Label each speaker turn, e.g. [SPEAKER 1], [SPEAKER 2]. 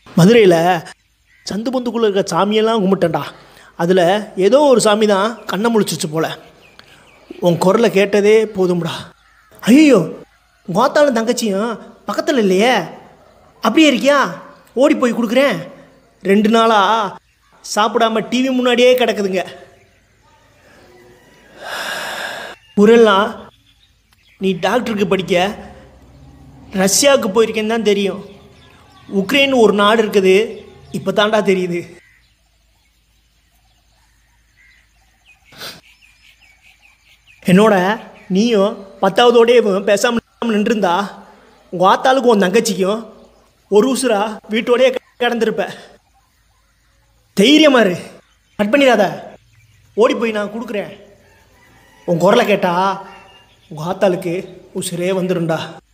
[SPEAKER 1] மதுரையில் சந்து பொந்துக்குள்ளே இருக்க சாமியெல்லாம் கும்பிட்டேன்டா அதில் ஏதோ ஒரு சாமி தான் கண்ணை முழிச்சிச்சு போல உன் குரலை கேட்டதே போதும்டா ஐயோ கோத்தாலும் தங்கச்சியும் பக்கத்தில் இல்லையே அப்படியே இருக்கியா ஓடி போய் கொடுக்குறேன் ரெண்டு நாளாக சாப்பிடாம டிவி முன்னாடியே கிடக்குதுங்க ஊரெல்லாம் நீ டாக்டருக்கு படிக்க ரஷ்யாவுக்கு போயிருக்கேன்னு தான் தெரியும் உக்ரைன் ஒரு நாடு இருக்குது இப்போ தாண்டா தெரியுது என்னோட நீயும் பத்தாவதோடயே பேசாமல் நின்றுருந்தா உங்கள் ஆத்தாளுக்கும் உன் தங்கச்சிக்கும் ஒரு உசுரா வீட்டோடயே கிடந்திருப்ப தைரியமா இரு கட் பண்ணிடாத ஓடி போய் நான் கொடுக்குறேன் உன் குரலை கேட்டா உங்கள் ஆத்தாளுக்கு உசுரே வந்துடும்டா